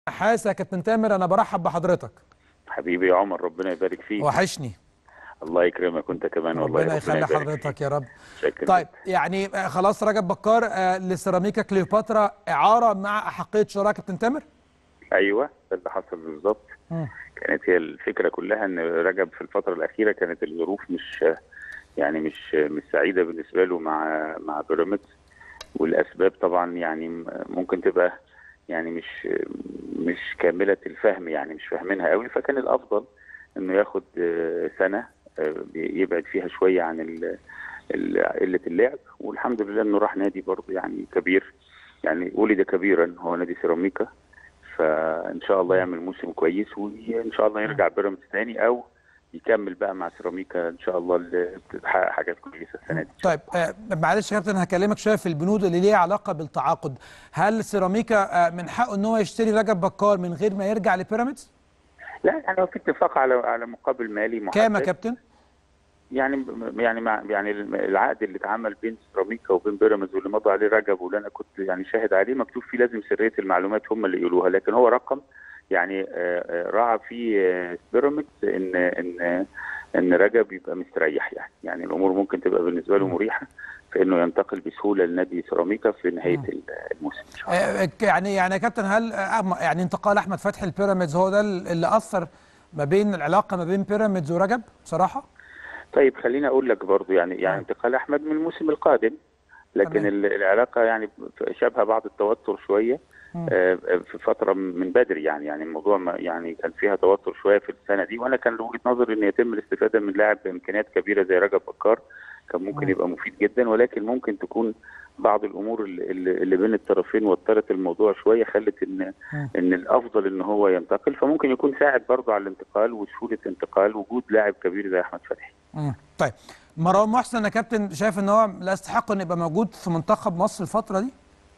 حاسة يا كابتن تامر انا برحب بحضرتك حبيبي يا عمر ربنا يبارك فيك وحشني الله يكرمك وانت كمان والله ربنا يخلي يبارك حضرتك يا رب شكرا طيب يعني آه، خلاص رجب بكار آه، لسيراميكا كليوباترا اعاره مع احقيه شراء كابتن تامر ايوه ده اللي حصل بالظبط مم. كانت هي الفكره كلها ان رجب في الفتره الاخيره كانت الظروف مش يعني مش مش سعيده بالنسبه له مع مع بيراميدز والاسباب طبعا يعني ممكن تبقى يعني مش مش كامله الفهم يعني مش فاهمينها قوي فكان الافضل انه ياخد آه، سنه آه، يبعد فيها شويه عن ال- ال- قله اللعب والحمد لله انه راح نادي برضه يعني كبير يعني ولد كبيرا هو نادي سيراميكا فان شاء الله يعمل موسم كويس وان شاء الله يرجع بيراميدز تاني او يكمل بقى مع سيراميكا ان شاء الله اللي تحقق حاجات كويسه السنه دي طيب آه، معلش يا كابتن هكلمك شويه في البنود اللي ليها علاقه بالتعاقد هل سيراميكا آه، من حقه ان هو يشتري رجب بكار من غير ما يرجع لبيراميدز لا يعني هو في اتفاق على على مقابل مالي محدد كام يا كابتن يعني يعني مع يعني العقد اللي اتعمل بين سيراميكا وبين بيراميدز واللي مضى عليه رجب واللي انا كنت يعني شاهد عليه مكتوب فيه لازم سريه المعلومات هم اللي يقولوها لكن هو رقم يعني آه، آه، راعى فيه آه، بيراميدز ان ان ان رجب يبقى مستريح يعني يعني الامور ممكن تبقى بالنسبه له مريحه في انه ينتقل بسهوله لنادي سيراميكا في نهايه الموسم ان شاء الله آه، يعني يعني يا كابتن هل آه، أم- يعني انتقال احمد فتحي لبيراميدز هو ده اللي اثر ما بين العلاقه ما بين بيراميدز ورجب بصراحه طيب خليني اقول لك برضو يعني يعني آه. انتقال احمد من الموسم القادم لكن تمام. ال- العلاقه يعني شابهه بعض التوتر شويه مم. آه، في فتره من بدري يعني يعني الموضوع ما يعني كان فيها توتر شويه في السنه دي وانا كان وجهه نظري ان يتم الاستفاده من لاعب بامكانيات كبيره زي رجب بكار كان ممكن مم. يبقى مفيد جدا ولكن ممكن تكون بعض الامور اللي, اللي اللي بين الطرفين وترت الموضوع شويه خلت ان مم. ان الافضل ان هو ينتقل فممكن يكون ساعد برضه على الانتقال وسهوله انتقال وجود لاعب كبير زي احمد فتحي مم. طيب مروان محسن يا كابتن شايف ان هو لا يستحق ان يبقى موجود في منتخب مصر الفتره دي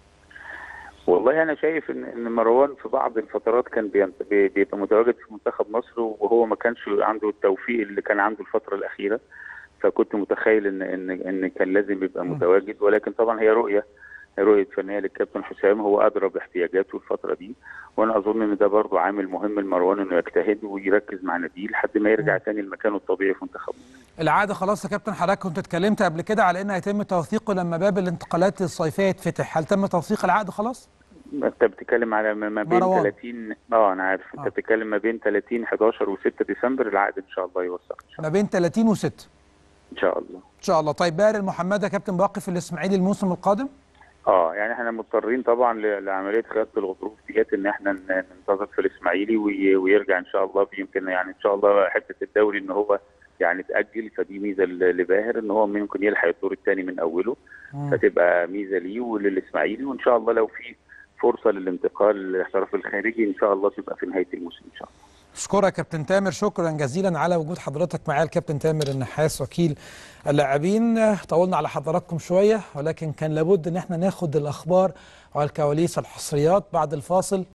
والله انا شايف ان ان مروان في بعض الفترات كان بينت- بي- بيبقى متواجد في منتخب مصر وهو ما كانش عنده التوفيق اللي كان عنده الفتره الاخيره فكنت متخيل ان ان ان كان لازم يبقى مم. متواجد ولكن طبعا هي رؤيه هي رؤيه فنيه للكابتن حسام هو ادرى باحتياجاته الفتره دي وانا اظن ان ده برضه عامل مهم لمروان انه يجتهد ويركز مع ناديه لحد ما يرجع مم. تاني لمكانه الطبيعي في منتخب مصر. العاده خلاص يا كابتن حضرتك كنت اتكلمت قبل كده على ان هيتم توثيقه لما باب الانتقالات الصيفيه يتفتح هل تم توثيق العقد خلاص انت بتتكلم على ما ما بين مروان. 30 اه انا عارف انت آه. بتتكلم ما بين 30 11 و6 ديسمبر العقد ان شاء الله يوثق ان شاء ما بين 30 و6 ان شاء الله ان شاء الله طيب باهر المحمد يا كابتن باقي في الاسماعيلي الموسم القادم اه يعني احنا مضطرين طبعا ل- لعمليه خياطه الغضروف ديت ان احنا ن- ننتظر في الاسماعيلي وي- ويرجع ان شاء الله يمكن يعني ان شاء الله حته الدوري ان هو يعني تاجل فدي ميزه ل- لباهر ان هو ممكن يلحق الدور الثاني من اوله مم. فتبقى ميزه ليه وللاسماعيلي وان شاء الله لو في فرصه للانتقال للاحتراف الخارجي ان شاء الله تبقى في نهايه الموسم ان شاء الله اشكرك يا كابتن تامر شكرا جزيلا على وجود حضرتك معايا الكابتن تامر النحاس وكيل اللاعبين طولنا على حضراتكم شويه ولكن كان لابد ان احنا ناخد الاخبار والكواليس الحصريات بعد الفاصل